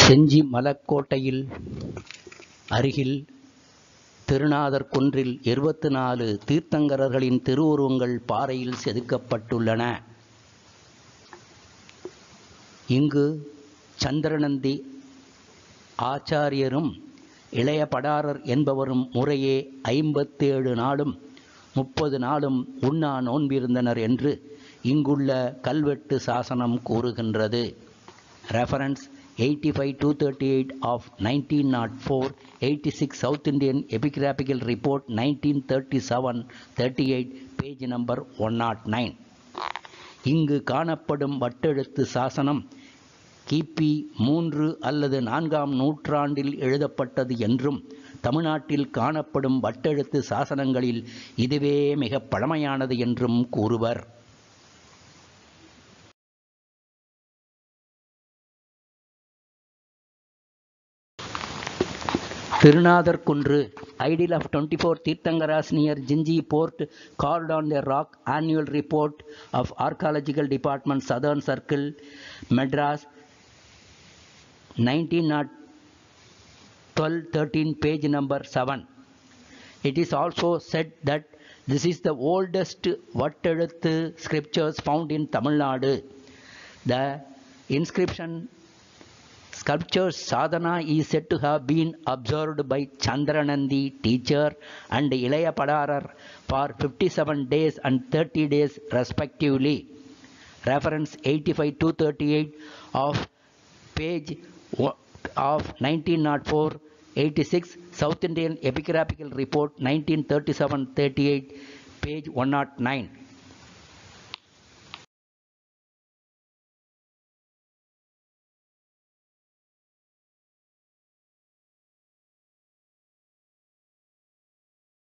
செஞ்சி மலக்கோட்டையில் அருகில் திருநாதர் குன்றில் இருபத்து நாலு தீர்த்தங்கரர்களின் திருவுருவங்கள் பாறையில் செதுக்கப்பட்டுள்ளன இங்கு சந்திரநந்தி ஆச்சாரியரும் இளைய படாரர் என்பவரும் முறையே ஐம்பத்தேழு நாளும் முப்பது நாளும் உண்ணா நோன்பிருந்தனர் என்று இங்குள்ள கல்வெட்டு சாசனம் கூறுகின்றது reference eighty five two thirty eight of nineteen nought four eighty six South Indian epigraphical report nineteen thirty seven thirty eight page number one nought nine இங்கு காணப்படும் வட்டெழுத்து சாசனம் கிபி மூன்று அல்லது நான்காம் நூற்றாண்டில் எழுதப்பட்டது என்றும் தமிழ்நாட்டில் காணப்படும் வட்டெழுத்து சாசனங்களில் இதுவே மிக பழமையானது என்றும் கூறுவர் திருநாதர் குன்று idol of twenty four tirthankaras near Gingee fort carved on the rock annual report of archaeological department southern circle Madras nineteen nought twelve thirteen page number seven It is also said that this is the oldest Vatteluthu scriptures found in Tamil Nadu. The inscription sculpture sadhana is said to have been observed by Chandranandi teacher and Ilaya Padarar for 57 days and 30 days respectively. Reference 85 to 38 of page o- of 1904 86 South Indian Epigraphical Report 1937 38 page 109